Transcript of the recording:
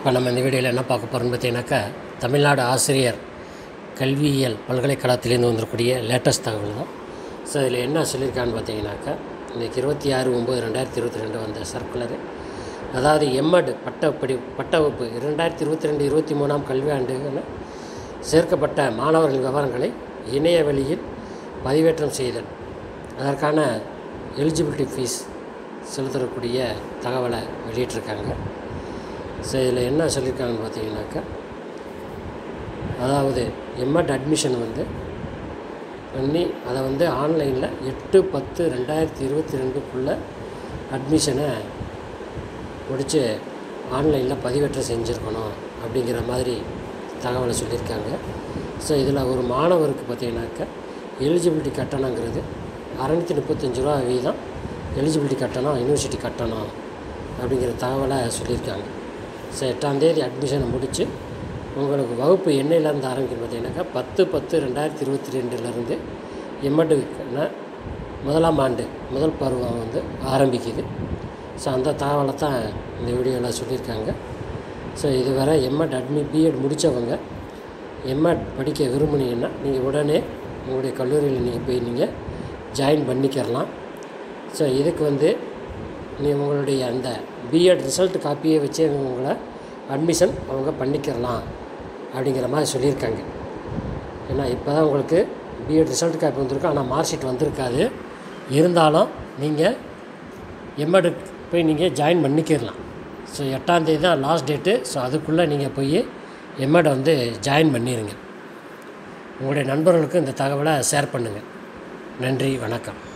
இப்போ நம்ம இந்த வீடியோவில் என்ன பார்க்க போகிறோம்னு பார்த்தீங்கன்னாக்கா தமிழ்நாடு ஆசிரியர் கல்வியியல் பல்கலைக்கழகத்திலேருந்து வந்திருக்கக்கூடிய லேட்டஸ்ட் தகவல் தான் ஸோ இதில் என்ன சொல்லியிருக்கான்னு பார்த்தீங்கன்னாக்கா இன்றைக்கி இருபத்தி ஆறு ஒம்பது ரெண்டாயிரத்தி இருபத்தி ரெண்டு வந்த சர்க்குலரு அதாவது எம்எட் பட்டப்படி பட்ட வகுப்பு இரண்டாயிரத்தி இருபத்தி ரெண்டு இருபத்தி மூணாம் கல்வியாண்டுன்னு சேர்க்கப்பட்ட மாணவர்கள் விவரங்களை இணைய வழியில் பதிவேற்றம் செய்தல் அதற்கான எலிஜிபிலிட்டி ஃபீஸ் செலுத்தக்கூடிய தகவலை வெளியிட்டிருக்காங்க ஸோ இதில் என்ன சொல்லியிருக்காங்கன்னு பார்த்தீங்கன்னாக்கா அதாவது எம்எட் அட்மிஷன் வந்து பண்ணி அதை வந்து ஆன்லைனில் எட்டு பத்து ரெண்டாயிரத்தி இருபத்தி ரெண்டுக்குள்ளே அட்மிஷனை முடித்து ஆன்லைனில் பதிவேற்றம் செஞ்சுருக்கணும் அப்படிங்கிற மாதிரி தகவலை சொல்லியிருக்காங்க ஸோ இதில் ஒரு மாணவருக்கு பார்த்தீங்கன்னாக்கா எலிஜிபிலிட்டி கட்டணங்கிறது அறநூற்றி முப்பத்தஞ்சு ரூபா வீதம் எலிஜிபிலிட்டி கட்டணம் யூனிவர்சிட்டி கட்டணம் அப்படிங்கிற தகவலை சொல்லியிருக்காங்க ஸோ எட்டாந்தேதி அட்மிஷனை முடித்து உங்களுக்கு வகுப்பு எண்ணெயிலேருந்து ஆரம்பிக்கும் பார்த்தீங்கன்னாக்கா பத்து பத்து ரெண்டாயிரத்தி இருபத்தி ரெண்டுலேருந்து எம்எட்டுக்கான முதலாம் ஆண்டு முதல் பருவம் வந்து ஆரம்பிக்குது ஸோ அந்த தகவலை தான் இந்த வீடியோவில் சொல்லியிருக்காங்க ஸோ இதுவரை எம்எட் அட்மி பிஎட் முடித்தவங்க எம்எட் படிக்க விரும்புனீங்கன்னா நீங்கள் உடனே உங்களுடைய கல்லூரியில் நீங்கள் போய் நீங்கள் ஜாயின் பண்ணிக்கிறலாம் ஸோ இதுக்கு வந்து நீ உங்களுடைய அந்த பிஎட் ரிசல்ட் காப்பியை வச்சு உங்களை அட்மிஷன் அவங்க பண்ணிக்கிறலாம் அப்படிங்கிற மாதிரி சொல்லியிருக்காங்க ஏன்னா இப்போ தான் உங்களுக்கு பிஎட் ரிசல்ட் காப்பி வந்திருக்கும் ஆனால் மார்க் ஷீட் வந்திருக்காது இருந்தாலும் நீங்கள் எம்எட் போய் நீங்கள் ஜாயின் பண்ணிக்கிறலாம் ஸோ எட்டாந்தேதி தான் லாஸ்ட் டேட்டு ஸோ அதுக்குள்ளே நீங்கள் போய் எம்எட் வந்து ஜாயின் பண்ணிடுங்க உங்களுடைய நண்பர்களுக்கு இந்த தகவலை ஷேர் பண்ணுங்கள் நன்றி வணக்கம்